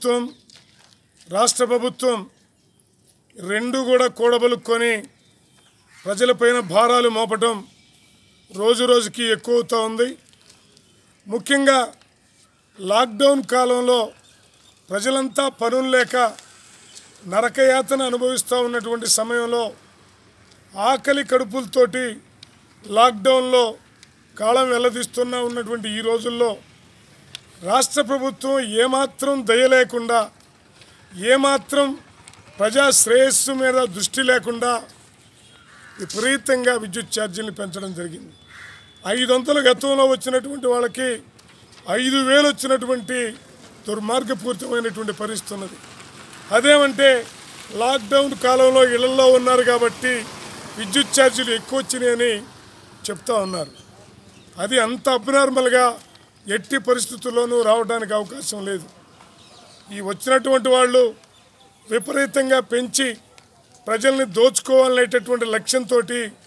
ప్రభుత్వం రాష్ట్ర ప్రభుత్వం రెండు కూడా కూడబలుక్కొని ప్రజలపైన భారాలు మోపటం రోజు రోజుకి ఎక్కువ అవుతూ ఉంది ముఖ్యంగా లాక్డౌన్ కాలంలో ప్రజలంతా పనులు లేక నరకయాతన అనుభవిస్తూ ఉన్నటువంటి సమయంలో ఆకలి కడుపులతోటి లాక్డౌన్లో కాలం వెల్లదీస్తున్నా ఉన్నటువంటి ఈ రోజుల్లో రాష్ట్ర ప్రభుత్వం ఏమాత్రం దయ లేకుండా ఏమాత్రం ప్రజా శ్రేయస్సు మీద దృష్టి లేకుండా విపరీతంగా విద్యుత్ ఛార్జీలు పెంచడం జరిగింది ఐదు వందల గతంలో వచ్చినటువంటి వాళ్ళకి ఐదు వేలు వచ్చినటువంటి దుర్మార్గపూరితమైనటువంటి పరిస్థితి ఉన్నది అదేమంటే లాక్డౌన్ కాలంలో ఇళ్లలో ఉన్నారు కాబట్టి విద్యుత్ ఛార్జీలు ఎక్కువ వచ్చినాయని చెప్తా ఉన్నారు అది అంత అబ్నార్మల్గా ఎట్టి పరిస్థితుల్లోనూ రావడానికి అవకాశం లేదు ఈ వచ్చినటువంటి వాళ్ళు విపరీతంగా పెంచి ప్రజల్ని దోచుకోవాలనేటటువంటి లక్ష్యంతో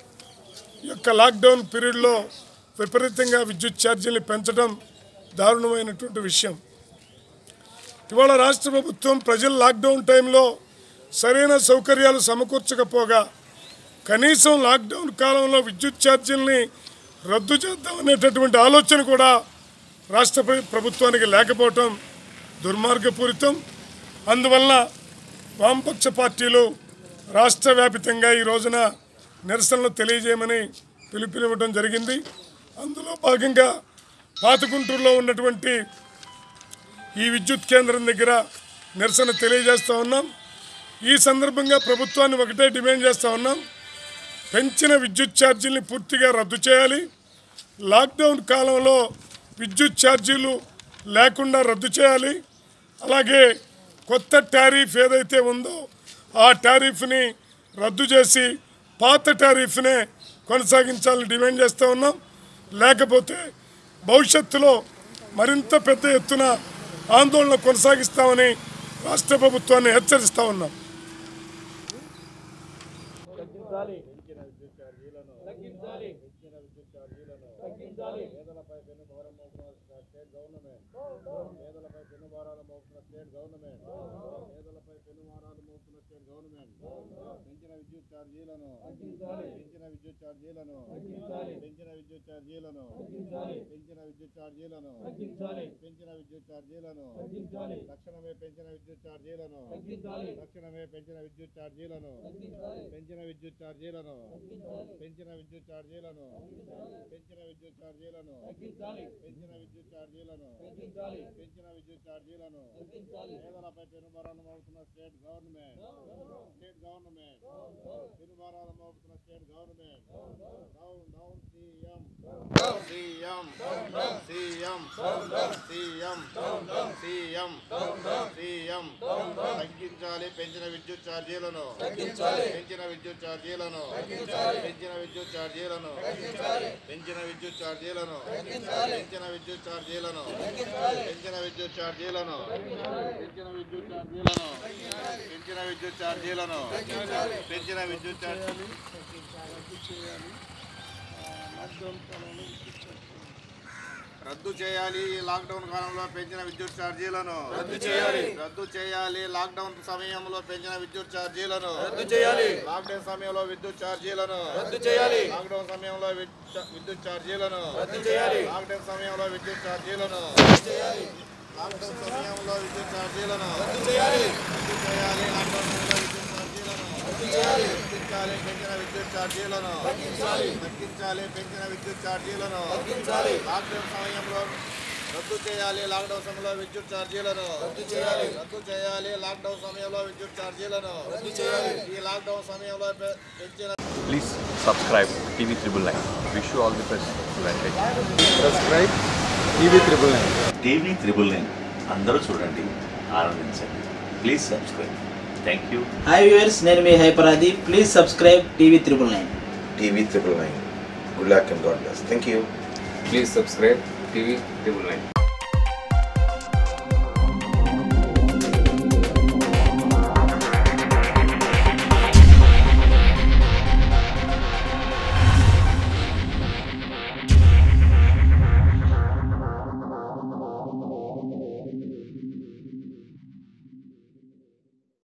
ఈ యొక్క లాక్డౌన్ పీరియడ్లో విపరీతంగా విద్యుత్ ఛార్జీలు పెంచడం దారుణమైనటువంటి విషయం ఇవాళ రాష్ట్ర ప్రభుత్వం ప్రజలు లాక్డౌన్ టైంలో సరైన సౌకర్యాలు సమకూర్చకపోగా కనీసం లాక్డౌన్ కాలంలో విద్యుత్ ఛార్జీల్ని రద్దు చేద్దాం అనేటటువంటి ఆలోచన కూడా రాష్ట్ర ప్ర- ప్రభుత్వానికి లేకపోవటం దుర్మార్గపూరితం అందువల్ల వామపక్ష పార్టీలు రాష్ట్ర వ్యాపితంగా ఈ రోజున నిరసనలు తెలియజేయమని పిలుపునివ్వడం జరిగింది అందులో భాగంగా పాతగుంటూరులో ఉన్నటువంటి ఈ విద్యుత్ కేంద్రం దగ్గర నిరసన తెలియజేస్తూ ఉన్నాం ఈ సందర్భంగా ప్రభుత్వాన్ని ఒకటే డిమాండ్ చేస్తూ ఉన్నాం పెంచిన విద్యుత్ ఛార్జీల్ని పూర్తిగా రద్దు చేయాలి లాక్డౌన్ కాలంలో విద్యుత్ ఛార్జీలు లేకుండా రద్దు చేయాలి అలాగే కొత్త టారిఫ్ ఏదైతే ఉందో ఆ టారిఫ్ని రద్దు చేసి పాత టారిఫ్నే కొనసాగించాలని డిమాండ్ చేస్తూ ఉన్నాం లేకపోతే భవిష్యత్తులో మరింత పెద్ద ఎత్తున ఆందోళన కొనసాగిస్తామని రాష్ట్ర ప్రభుత్వాన్ని హెచ్చరిస్తూ ఉన్నాం పేదలపై పెను భారాలు మోపుతున్న స్టేట్ గవర్నమెంట్ పేదలపై పెను భారాలు మోపుతున్న స్టేట్ గవర్నమెంట్ పెంచిన విద్యుత్ ఛార్జీలను పెంచిన విద్యుత్ ఛార్జీలను పెంచిన విద్యుత్ ఛార్జీలను పెంచిన విద్యుత్ ఛార్జీలను పెంచిన విద్యుత్ ఛార్జీలను తక్షణమే పెంచిన విద్యుత్ ఛార్జీలను తక్షణమే పెంచిన విద్యుత్ ఛార్జీలను పెంచిన విద్యుత్ ఛార్జీలను పెంచిన విద్యుత్ ఛార్జీలను పెంచిన విద్యుత్ ఛార్జీలను పెంచిన విద్యుత్ ఛార్జీలను పెంచిన విద్యుత్ ఛార్జీలను పేదలపై పెనుభారాలు మోపుతున్న స్టేట్ గవర్నమెంట్ స్టేట్ గవర్నమెంట్ పెనుభారాలు మోపుతున్న state government down down CM CM CM CM CM CM తగ్గించాలి పెంచిన విద్యుత్ ఛార్జీలను పెంచిన విద్యుత్ ఛార్జీలను పెంచిన విద్యుత్ ఛార్జీలను పెంచిన విద్యుత్ ఛార్జీలను పెంచిన విద్యుత్ ఛార్జీలను పెంచిన విద్యుత్ ఛార్జీలను పెంచిన విద్యుత్ ఛార్జీలను పెంచిన విద్యుత్ ఛార్జీలను పెంచిన విద్యుత్ ఛార్జీలు రద్దు చేయాలి ఈ లాక్డౌన్ కాలంలో పెంచిన విద్యుత్ ఛార్జీలను రద్దు చేయాలి రద్దు చేయాలి లాక్డౌన్ సమయంలో పెంచిన విద్యుత్ ఛార్జీలను రద్దు చేయాలి లాక్డౌన్ సమయంలో విద్యుత్ ఛార్జీలను రద్దు చేయాలి లాక్డౌన్ సమయంలో విద్యు- విద్యుత్ ఛార్జీలను రద్దు చేయాలి లాక్డౌన్ సమయంలో విద్యుత్ ఛార్జీలను రద్దు చేయాలి లాక్డౌన్ సమయంలో విద్యుత్ ఛార్జీలను రద్దు చేయాలి రద్దు చేయాలి లాక్డౌన్ సమయంలో విద్యుత్ ఛార్జీలను రద్దు చేయాలి తగ్గించాలి పెంచిన విద్యుత్ ఛార్జీలను తగ్గించాలి తగ్గించాలి పెంచిన విద్యుత్ ఛార్జీలను తగ్గించాలి లాక్డౌన్ సమయంలో రద్దు చేయాలి లాక్డౌన్ సమయంలో విద్యుత్ ఛార్జీలను రద్దు చేయాలి రద్దు చేయాలి లాక్డౌన్ సమయంలో విద్యుత్ ఛార్జీలను రద్దు చేయాలి ఈ లాక్డౌన్ సమయంలో పె- పెంచిన Please subscribe TV Triple Nine. Wish you all the best. Advantage. Subscribe TV triple nine TV triple nine అందరూ చూడండి ఆనందించండి please subscribe thank you hi viewers నేను మీ హైపరాది please subscribe TV triple nine TV triple nine. Good luck and God bless. Thank you. Please subscribe TV triple nine